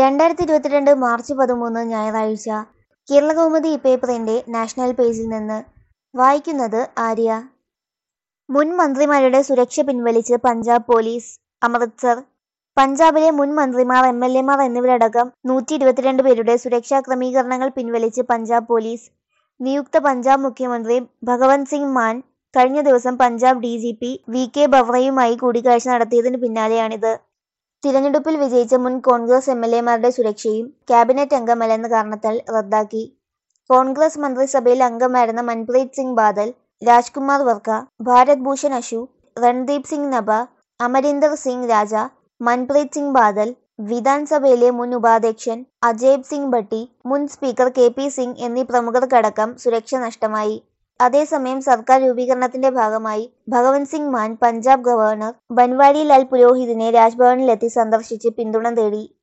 രണ്ടായിരത്തി ഇരുപത്തിരണ്ട് മാർച്ച് പതിമൂന്ന് ഞായറാഴ്ച കേരളകൗമുദി പേപ്പറിന്റെ നാഷണൽ പേജിൽ നിന്ന് വായിക്കുന്നത് ആര്യ മുൻ മന്ത്രിമാരുടെ സുരക്ഷ പിൻവലിച്ച് പഞ്ചാബ് പോലീസ് അമൃത്സർ പഞ്ചാബിലെ മുൻ മന്ത്രിമാർ എം എൽ എമാർ എന്നിവരടക്കം നൂറ്റി ഇരുപത്തിരണ്ട് പേരുടെ സുരക്ഷാ ക്രമീകരണങ്ങൾ പിൻവലിച്ച് പഞ്ചാബ് പോലീസ് നിയുക്ത പഞ്ചാബ് മുഖ്യമന്ത്രി ഭഗവന്ത് സിംഗ് മാൻ കഴിഞ്ഞ ദിവസം Punjab D G P V K ബവ്രയുമായി കൂടിക്കാഴ്ച നടത്തിയതിനു പിന്നാലെയാണിത് തിരഞ്ഞെടുപ്പിൽ വിജയിച്ച മുൻ കോൺഗ്രസ് എം എൽ എമാരുടെ സുരക്ഷയും ക്യാബിനറ്റ് അംഗമല്ലെന്ന കാരണത്താൽ റദ്ദാക്കി കോൺഗ്രസ് മന്ത്രിസഭയിൽ അംഗമായിരുന്ന മൻപ്രീത് സിംഗ് ബാദൽ രാജ്കുമാർ വർക്ക ഭാരത് ഭൂഷൺ അശു രൺദീപ് സിംഗ് നഭ അമരീന്ദർ സിംഗ് രാജ മൻപ്രീത് സിംഗ് ബാദൽ വിധാൻസഭയിലെ മുൻ ഉപാധ്യക്ഷൻ അജേബ് സിംഗ് ഭട്ടി മുൻ സ്പീക്കർ കെ പി സിംഗ് എന്നീ പ്രമുഖർക്കടക്കം സുരക്ഷ നഷ്ടമായി അതേസമയം സർക്കാർ രൂപീകരണത്തിന്റെ ഭാഗമായി ഭഗവന്ത് സിംഗ് മാൻ പഞ്ചാബ് ഗവർണർ ബൻവാരി ലാൽ പുരോഹിതിനെ രാജ്ഭവനിലെത്തി സന്ദർശിച്ച് പിന്തുണ തേടി